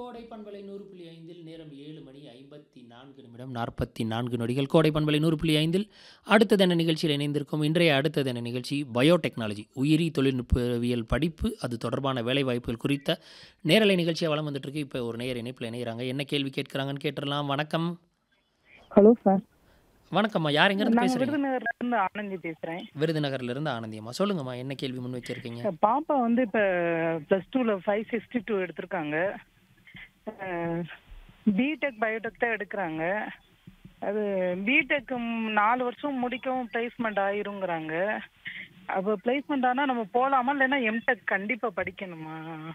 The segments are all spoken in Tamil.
கோடை பண்பலை நூறு புள்ளி ஐந்தில் நேரம் ஏழு மணி ஐம்பத்தி நான்கு நிமிடம் நாற்பத்தி நான்கு நொடிகள் கோடை பண்பலை நூறு புள்ளி ஐந்தில் அடுத்ததென நிகழ்ச்சியில் இணைந்திருக்கும் இன்றைய அடுத்ததென நிகழ்ச்சி பயோடெக்னாலஜி உயிரி தொழில்நுட்பவியல் படிப்பு அது தொடர்பான வேலைவாய்ப்புகள் குறித்த நேரலை நிகழ்ச்சியாக வளம் வந்துட்டு இருக்கு இப்போ ஒரு நேர் இணைப்பில் இணைகிறாங்க என்ன கேள்வி கேட்குறாங்கன்னு கேட்டுடலாம் வணக்கம் ஹலோ சார் வணக்கம்மா யார் எங்கேருந்து நாங்க பேசுகிறீங்க விருதுநகர்ல இருந்து ஆனந்தி பேசுறேன் விருதுநகர்ல இருந்து ஆனந்தியம்மா சொல்லுங்கம்மா என்ன கேள்வி முன் வச்சிருக்கீங்க சார், பாப்பா வந்து இப்ப பிளஸ் டூல ஃபைவ் சிக்ஸ்டி டூ எடுத்திருக்காங்க பிடெக் பயோடெக் தான் எடுக்கிறாங்க அது பிடெக் நாலு வருஷம் முடிக்கவும் பிளேஸ்மெண்ட் ஆயிருங்கிறாங்க அப்போ பிளேஸ்மெண்ட் ஆனா நம்ம போலாமா இல்லைன்னா எம்டெக் கண்டிப்பா படிக்கணுமா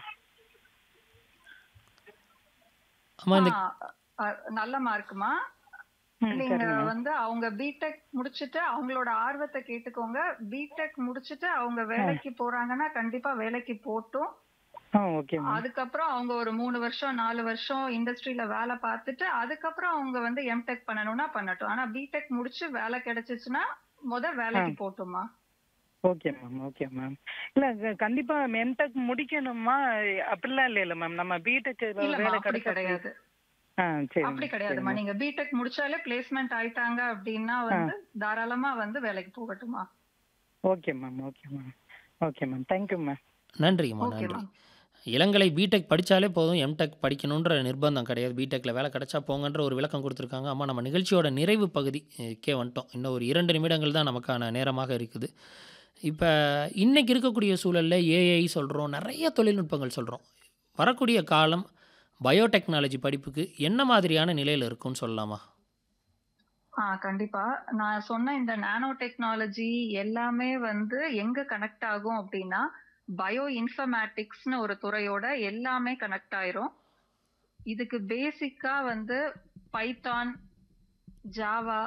அம்மா இந்த ஆ, அ, நல்ல மார்க்குமா ம், நீங்க சரிங்க வந்து அவங்க பிடெக் முடிச்சிட்டு அவங்களோட ஆர்வத்தை கேட்டுக்கோங்க பிடெக் முடிச்சிட்டு அவங்க வேலைக்கு போறாங்கன்னா கண்டிப்பா வேலைக்கு போட்டும் ஆ ஓகே மேம் அதுக்கப்புறம் அவங்க ஒரு மூணு வருஷம் நாலு வருஷம் இண்டஸ்ட்ரியில வேலை பார்த்துட்டு அதுக்கப்புறம் அவங்க வந்து எம்டெக் பண்ணணும்னா பண்ணட்டும் ஆனா பிடெக் முடிச்சு வேலை கிடைச்சிச்சுன்னா முத வேலைக்கு போட்டுமா ஓகே மேம் ஓகே மேம் இல்ல க- கண்டிப்பா எம்டெக் முடிக்கணுமா அப்படிலாம் இல்லைல்ல மேம் நம்ம பிடெக் இல்லம்மா வேலை அப்படி கிடைச்சா கிடையாது ஆ சரி அப்படி ma'am, கிடையாதுமா சரி நீங்க பிடெக் முடிச்சாலே பிளேஸ்மெண்ட் ஆயிட்டாங்க அப்படின்னா வந்து தாராளமா வந்து வேலைக்கு போகட்டுமா okay ma'am okay ma'am okay ma'am thank you ma'am நன்றிங்கம்மா ஓகே நன்றி மேம் இளங்கலை பிடெக் படித்தாலே போதும் எம்டெக் படிக்கணுன்ற நிர்பந்தம் கிடையாது பிடெக்கில் வேலை கிடைச்சா போங்கன்ற ஒரு விளக்கம் கொடுத்துருக்காங்க அம்மா நம்ம நிகழ்ச்சியோட நிறைவு பகுதிக்கே வந்துட்டோம் இன்னும் ஒரு இரண்டு நிமிடங்கள் தான் நமக்கான நேரமாக இருக்குது இப்போ இன்னைக்கு இருக்கக்கூடிய சூழலில் ஏஐ சொல்கிறோம் நிறைய தொழில்நுட்பங்கள் சொல்கிறோம் வரக்கூடிய காலம் பயோடெக்னாலஜி படிப்புக்கு என்ன மாதிரியான நிலையில் இருக்கும்னு சொல்லலாமா ஆ கண்டிப்பா நான் சொன்ன இந்த நானோ டெக்னாலஜி எல்லாமே வந்து எங்க கனெக்ட் ஆகும் அப்படின்னா பயோ இன்ஃபர்மேட்டிக்ஸ்னு ஒரு துறையோட எல்லாமே கனெக்ட் ஆயிரும் இதுக்கு பேசிக்கா வந்து Python Java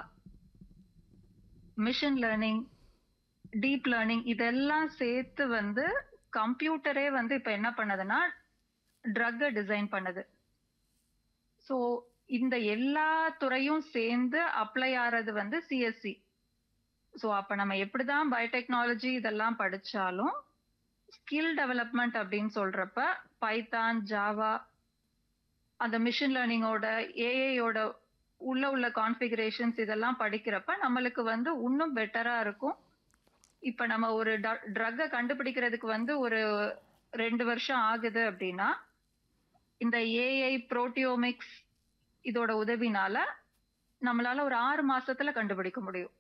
machine learning deep learning இதெல்லாம் சேர்த்து வந்து கம்ப்யூட்டரே வந்து இப்ப என்ன பண்ணுதுன்னா ட்ரக்கை டிசைன் பண்ணுது ஸோ இந்த எல்லா துறையும் சேர்ந்து அப்ளை ஆறது வந்து சிஎஸ்சி ஸோ அப்ப நம்ம எப்படிதான் பயோடெக்னாலஜி இதெல்லாம் படிச்சாலும் ஸ்கில் டெவலப்மெண்ட் அப்படின்னு சொல்றப்ப பைத்தான் ஜாவா அந்த மிஷின் லேர்னிங்கோட ஏஐயோட உள்ள உள்ள கான்ஃபிகரேஷன்ஸ் இதெல்லாம் படிக்கிறப்ப நம்மளுக்கு வந்து இன்னும் பெட்டரா இருக்கும் இப்ப நம்ம ஒரு ட்ரக்கை கண்டுபிடிக்கிறதுக்கு வந்து ஒரு ரெண்டு வருஷம் ஆகுது அப்படின்னா இந்த ஏஐ புரோட்டியோமிக்ஸ் இதோட உதவினால நம்மளால ஒரு ஆறு மாசத்துல கண்டுபிடிக்க முடியும்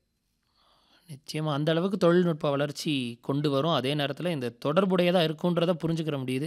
நிச்சயமாக அந்த அளவுக்கு தொழில்நுட்ப வளர்ச்சி கொண்டு வரும் அதே நேரத்தில் இந்த தொடர்புடையதாக இருக்குன்றதை புரிஞ்சுக்கிற முடியுது